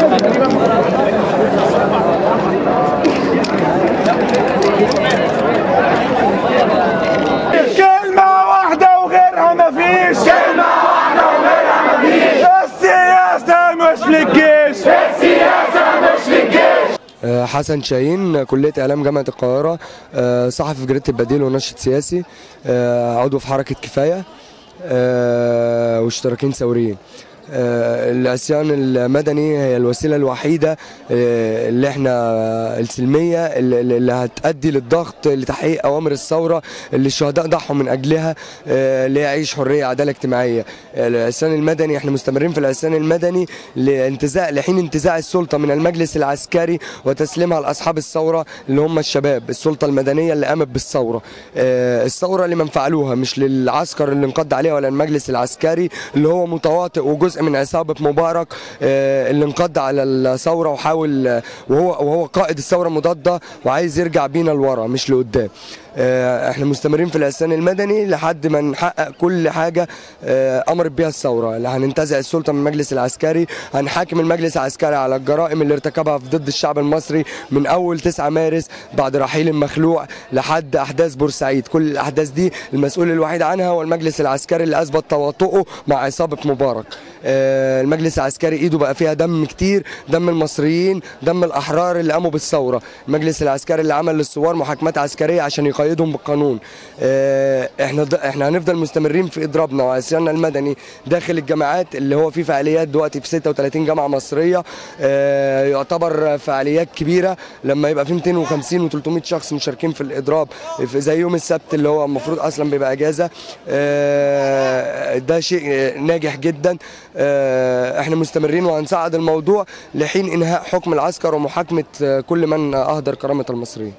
كلمة واحدة وغيرها مفيش كلمة واحدة وغيرها مفيش السياسة مش للجيش السياسة مش للجيش آه، حسن شاهين كلية إعلام جامعة القاهرة آه، صحفي في جريدة البديل وناشط سياسي آه، عضو في حركة كفاية آه، واشتراكين ثوريين آه، العصيان المدني هي الوسيلة الوحيدة آه، اللي احنا السلمية اللي اللي هتأدي للضغط لتحقيق أوامر الثورة اللي الشهداء ضحوا من أجلها آه، اللي هي عيش حرية عدالة اجتماعية العصيان المدني احنا مستمرين في العصيان المدني لانتزاع لحين انتزاع السلطة من المجلس العسكري وتسليمها لأصحاب الثورة اللي هم الشباب السلطة المدنية اللي قامت بالثورة آه، الثورة لمن فعلوها مش للعسكر اللي انقض عليها ولا المجلس العسكري اللي هو متواطئ وجزء من عصابة مبارك آه، اللي انقض على الثورة وحاول آه، وهو وهو قائد الثورة المضادة وعايز يرجع بينا لورا مش لقدام آه، احنا مستمرين في العصيان المدني لحد ما نحقق كل حاجه آه، امرت بيها الثوره اللي هننتزع السلطه من المجلس العسكري هنحاكم المجلس العسكري على الجرائم اللي ارتكبها في ضد الشعب المصري من اول 9 مارس بعد رحيل المخلوع لحد احداث بورسعيد كل الاحداث دي المسؤول الوحيد عنها هو المجلس العسكري اللي اثبت تواطؤه مع عصابه مبارك آه، المجلس العسكري ايده بقى فيها دم كتير دم المصريين دم الاحرار اللي قاموا بالثوره المجلس العسكري اللي عمل للثوار محاكمات عسكريه عشان يقيدهم بالقانون آه، احنا ض- احنا هنفضل مستمرين في اضرابنا وعصياننا المدني داخل الجامعات اللي هو في فعاليات دلوقتي في 36 جامعه مصريه آه، يعتبر فعاليات كبيره لما يبقى في 250 و300 شخص مشاركين في الاضراب في زي يوم السبت اللي هو المفروض اصلا بيبقى اجازه آه، ده شيء آه، ناجح جدا آه، احنا مستمرين وهنصعد الموضوع لحين انهاء حكم العسكر ومحاكمه آه، كل من اهدر كرامه المصريين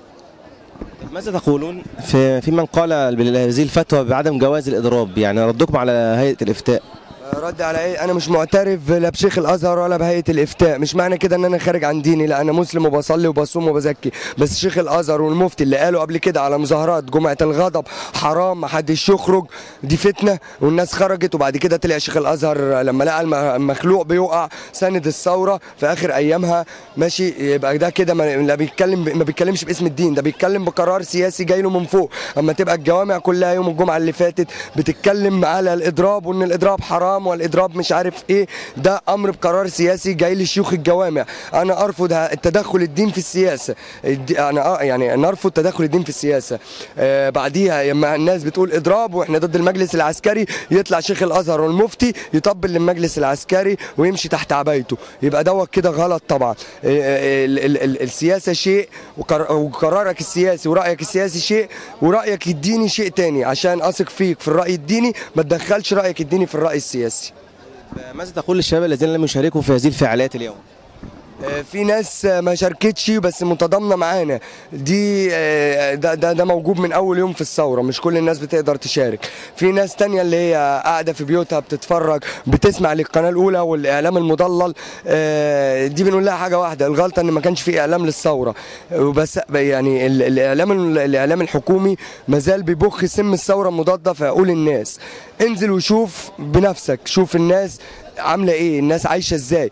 ماذا تقولون في في من قال بهذه الفتوى بعدم جواز الاضراب يعني ردكم على هيئه الافتاء رد على ايه انا مش معترف لا بشيخ الازهر ولا بهيئه الافتاء مش معنى كده ان انا خارج عن ديني لا انا مسلم وبصلي وبصوم وبزكي بس شيخ الازهر والمفتي اللي قالوا قبل كده على مظاهرات جمعه الغضب حرام ما حدش يخرج دي فتنه والناس خرجت وبعد كده طلع شيخ الازهر لما لقى الم- المخلوع بيقع سند الثوره في اخر ايامها ماشي يبقى ده كده ما لا بيتكلم ما بيتكلمش باسم الدين ده بيتكلم بقرار سياسي جاي له من فوق اما تبقى الجوامع كلها يوم الجمعه اللي فاتت بتتكلم على الاضراب وان الاضراب حرام والاضراب مش عارف ايه ده امر بقرار سياسي جاي لشيوخ الجوامع انا ارفض ه- التدخل الدين في السياسه الد- انا اه يعني نرفض تدخل الدين في السياسه آه بعديها لما الناس بتقول اضراب واحنا ضد المجلس العسكري يطلع شيخ الازهر والمفتي يطبل للمجلس العسكري ويمشي تحت عبايته يبقى دوت كده غلط طبعا آه، آه، ال- ال- ال- السياسه شيء وقر- وقرارك السياسي ورايك السياسي شيء ورايك الديني شيء تاني عشان اثق فيك في الراي الديني ما تدخلش رايك الديني في الراي السياسي ماذا تقول للشباب الذين لم يشاركوا في هذه الفعاليات اليوم آه، في ناس آه، ما شاركتش بس متضامنه معانا دي آه، ده, ده ده موجود من اول يوم في الثوره مش كل الناس بتقدر تشارك في ناس تانية اللي هي قاعده في بيوتها بتتفرج بتسمع للقناه الاولى والاعلام المضلل آه، دي بنقول لها حاجه واحده الغلطه ان ما كانش في اعلام للثوره وبس يعني ال- الاعلام الاعلام الحكومي مازال بيبخ سم الثوره المضاده في عقول الناس انزل وشوف بنفسك شوف الناس عامله ايه الناس عايشه ازاي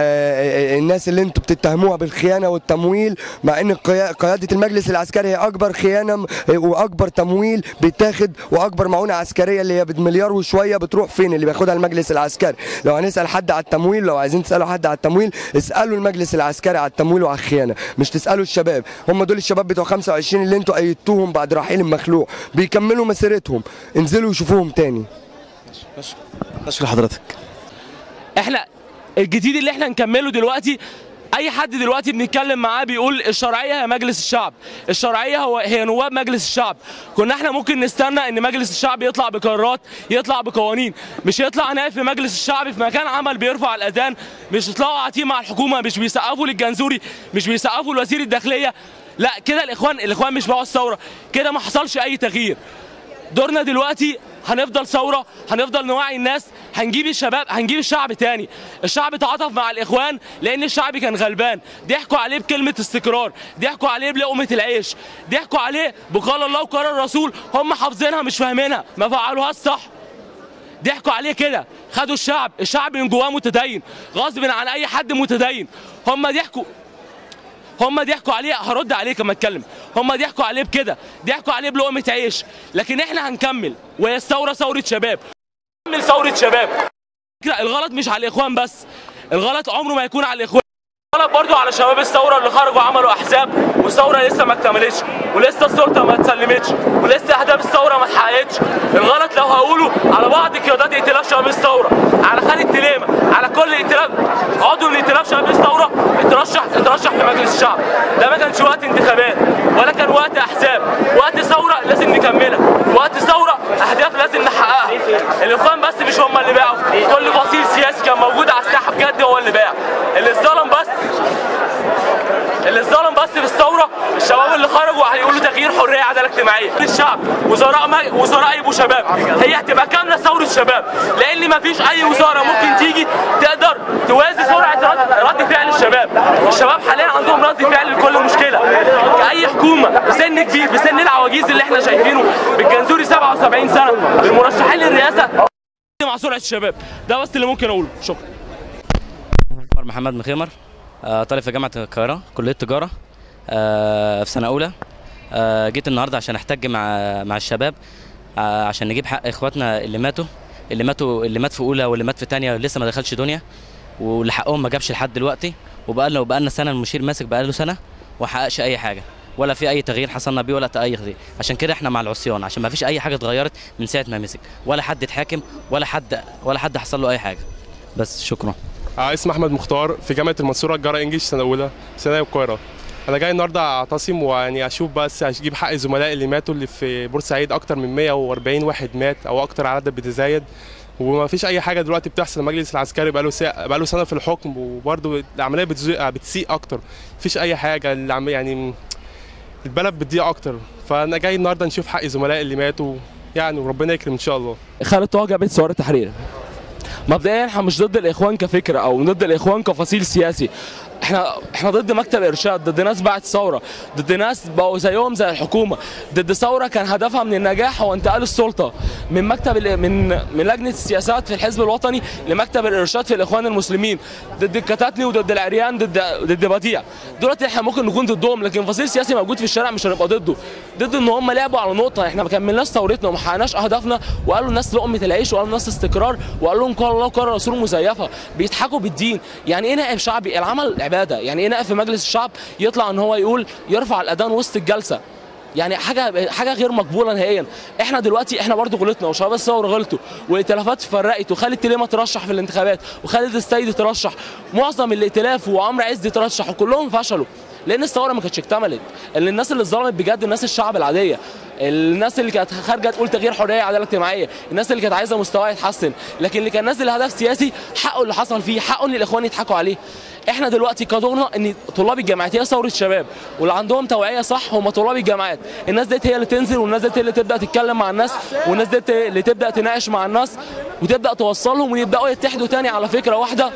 آه الناس اللي انتوا بتتهموها بالخيانه والتمويل مع ان القيا- قياده المجلس العسكري هي اكبر خيانه م- واكبر تمويل بيتاخد واكبر معونه عسكريه اللي هي بمليار وشويه بتروح فين اللي بياخدها المجلس العسكري لو هنسال حد على التمويل لو عايزين تسالوا حد على التمويل اسالوا المجلس العسكري على التمويل وعلى الخيانه مش تسالوا الشباب هم دول الشباب بتوع 25 اللي انتوا ايدتوهم بعد رحيل المخلوع بيكملوا مسيرتهم انزلوا وشوفوهم تاني اشكر حضرتك احنا الجديد اللي احنا نكمله دلوقتي اي حد دلوقتي بنتكلم معاه بيقول الشرعيه هي مجلس الشعب الشرعيه هو هي نواب مجلس الشعب كنا احنا ممكن نستنى ان مجلس الشعب يطلع بقرارات يطلع بقوانين مش يطلع نائب في مجلس الشعب في مكان عمل بيرفع الاذان مش يطلعوا قاعدين مع الحكومه مش بيسقفوا للجنزوري مش بيسقفوا لوزير الداخليه لا كده الاخوان الاخوان مش باعوا الثوره كده ما حصلش اي تغيير دورنا دلوقتي هنفضل ثوره هنفضل نوعي الناس هنجيب الشباب هنجيب الشعب تاني الشعب تعاطف مع الاخوان لان الشعب كان غلبان ضحكوا عليه بكلمه استقرار ضحكوا عليه بلقمه العيش ضحكوا عليه بقال الله وقال الرسول هم حافظينها مش فاهمينها ما فعلوهاش صح ضحكوا عليه كده خدوا الشعب الشعب من جواه متدين غصب عن اي حد متدين هم ضحكوا هم ضحكوا عليه هرد عليك اما اتكلم هم ضحكوا عليه بكده ضحكوا عليه بلقمه عيش لكن احنا هنكمل وهي الثوره ثوره شباب نكمل ثوره شباب فكرة الغلط مش على الاخوان بس الغلط عمره ما يكون على الاخوان الغلط برضو على شباب الثوره اللي خرجوا عملوا احزاب والثوره لسه ما اكتملتش ولسه السلطه ما اتسلمتش ولسه اهداف الثوره ما اتحققتش الغلط لو هقوله على بعض قيادات ائتلاف شباب الثوره على خالد تليمه على كل ائتلاف عضو من ائتلاف شباب الثوره اترشح اترشح في مجلس الشعب ده ما كانش وقت انتخابات ولا كان وقت احزاب وقت ثوره لازم نكملها وقت ثوره اهداف لازم نحققها الاخوان بس مش هم اللي باعوا كل فصيل سياسي كان موجود على الساحه بجد هو اللي باع اللي اتظلم بس اللي اتظلم بس في الثوره الشباب اللي خرجوا هيقولوا تغيير حريه عداله اجتماعيه للشعب وزراء ما وزراء يبقوا شباب هي هتبقى كامله ثوره شباب لان ما فيش اي وزاره ممكن تيجي تقدر توازي سرعه رد, رد فعل الشباب الشباب حاليا عندهم رد فعل لكل مشكله كاي حكومه بسن كبير بسن العواجيز اللي احنا شايفينه بالجنزوري 77 سنه بالمرشحين للرئاسه مع سرعه الشباب ده بس اللي ممكن اقوله شكرا عمر محمد مخيمر آه، طالب في جامعه القاهره كليه تجاره آه، في سنه اولى آه، جيت النهارده عشان احتج مع مع الشباب آه، عشان نجيب حق اخواتنا اللي ماتوا اللي ماتوا اللي مات في اولى واللي مات في ثانيه لسه ما دخلش دنيا واللي حقهم ما جابش لحد دلوقتي وبقى لنا وبقى لنا سنه المشير ماسك بقى له سنه وما حققش اي حاجه ولا في اي تغيير حصلنا بيه ولا اي تغيير عشان كده احنا مع العصيان عشان ما فيش اي حاجه اتغيرت من ساعه ما مسك ولا حد اتحاكم ولا حد ولا حد حصل له اي حاجه بس شكرا آه، اسمي احمد مختار في جامعه المنصوره الجاره انجلش سنه اولى ثانوي القاهره انا جاي النهارده اعتصم ويعني اشوف بس اجيب حق زملائي اللي ماتوا اللي في بورسعيد اكتر من 140 واحد مات او اكتر عدد بتزايد وما فيش اي حاجه دلوقتي بتحصل المجلس العسكري بقاله سا... بقاله سنه في الحكم وبرده العمليه بتزي... بتسيء اكتر مفيش اي حاجه العم... يعني البلد بتضيع اكتر فانا جاي النهارده نشوف حق زملائي اللي ماتوا يعني وربنا يكرم ان شاء الله خالد طه جابت ثوره التحرير مبدئيا احنا مش ضد الاخوان كفكره او ضد الاخوان كفصيل سياسي احنا احنا ضد مكتب ارشاد ضد ناس باعت ثوره ضد ناس بقوا زيهم زي الحكومه ضد ثوره كان هدفها من النجاح هو انتقال السلطه من مكتب ال- من من لجنه السياسات في الحزب الوطني لمكتب الارشاد في الاخوان المسلمين ضد الكتاتلي وضد العريان ضد ضد بديع دولت احنا ممكن نكون ضدهم لكن فصيل سياسي موجود في الشارع مش هنبقى ضده ضد ان هم لعبوا على نقطه احنا ما كملناش ثورتنا وما حققناش اهدافنا وقالوا الناس لقمه العيش وقالوا الناس استقرار وقالوا لهم قال الله وقال رسول مزيفه بيضحكوا بالدين يعني ايه نائب شعبي العمل عباده يعني ايه نائب في مجلس الشعب يطلع ان هو يقول يرفع الاذان وسط الجلسه يعني حاجه حاجه غير مقبوله نهائيا احنا دلوقتي احنا برضو غلطنا وشباب الثوره غلطوا والائتلافات فرقت وخالد تليمه ترشح في الانتخابات وخالد السيد ترشح معظم الائتلاف وعمرو عز ترشح وكلهم فشلوا لان الثوره ما كانتش اكتملت ان الناس اللي اتظلمت بجد الناس الشعب العاديه الناس اللي كانت خارجه تقول تغيير حريه عداله اجتماعيه الناس اللي كانت عايزه مستواها يتحسن لكن اللي كان نازل هدف سياسي حقه اللي حصل فيه حقه ان الاخوان يضحكوا عليه احنا دلوقتي قدرنا ان طلاب الجامعات هي ثوره شباب واللي عندهم توعيه صح هم طلاب الجامعات الناس ديت هي اللي تنزل والناس ديت هي اللي تبدا تتكلم مع الناس والناس ديت اللي تبدا تناقش مع الناس وتبدا توصلهم ويبداوا يتحدوا تاني على فكره واحده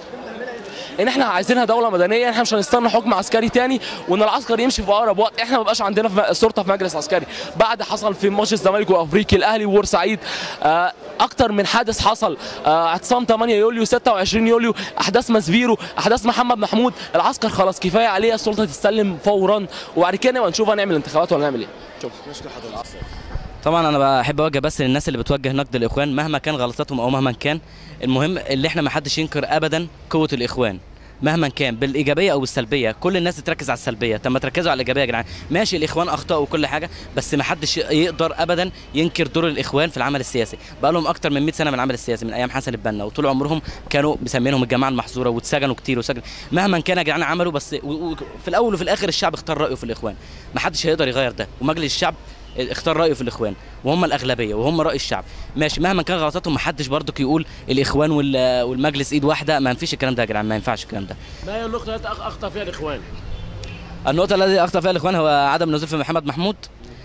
ان احنا عايزينها دوله مدنيه احنا مش هنستنى حكم عسكري تاني وان العسكر يمشي في اقرب وقت احنا ما بقاش عندنا في الشرطه في مجلس عسكري بعد حصل في ماتش الزمالك وافريقيا الاهلي وبورسعيد آه، اكتر من حادث حصل آه، اعتصام 8 يوليو 26 يوليو احداث مسبيرو احداث محمد محمود العسكر خلاص كفايه عليه السلطه تستلم فورا وبعد كده نبقى نشوف هنعمل انتخابات ولا نعمل ايه شكرا طبعا انا بحب اوجه بس للناس اللي بتوجه نقد الاخوان مهما كان غلطاتهم او مهما كان المهم اللي احنا ما حدش ينكر ابدا قوه الاخوان مهما كان بالايجابيه او بالسلبيه كل الناس تركز على السلبيه طب ما تركزوا على الايجابيه يا جدعان ماشي الاخوان اخطاوا وكل حاجه بس ما حدش يقدر ابدا ينكر دور الاخوان في العمل السياسي بقى لهم اكتر من 100 سنه من العمل السياسي من ايام حسن البنا وطول عمرهم كانوا مسمينهم الجماعه المحظوره واتسجنوا كتير وسجن مهما كان يا جدعان عملوا بس و- و- في الاول وفي الاخر الشعب اختار رايه في الاخوان ما حدش هيقدر يغير ده ومجلس الشعب اختار رايه في الاخوان وهم الاغلبيه وهم راي الشعب ماشي مهما كان غلطاتهم ما حدش برضك يقول الاخوان وال- والمجلس ايد واحده ما فيش الكلام ده يا جدعان ما ينفعش الكلام ده ما هي النقطه التي اخطا فيها الاخوان النقطة التي أخطأ فيها الإخوان هو عدم النزول في محمد محمود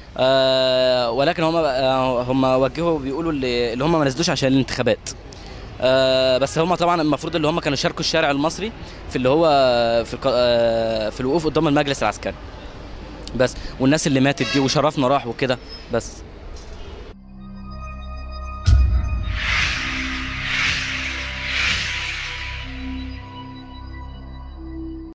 آه ولكن هم آه هم وجهوا بيقولوا اللي, اللي هم ما نزلوش عشان الانتخابات آه بس هم طبعا المفروض اللي هم كانوا شاركوا الشارع المصري في اللي هو في الق- آه في الوقوف قدام المجلس العسكري بس والناس اللي ماتت دي وشرفنا راح وكده بس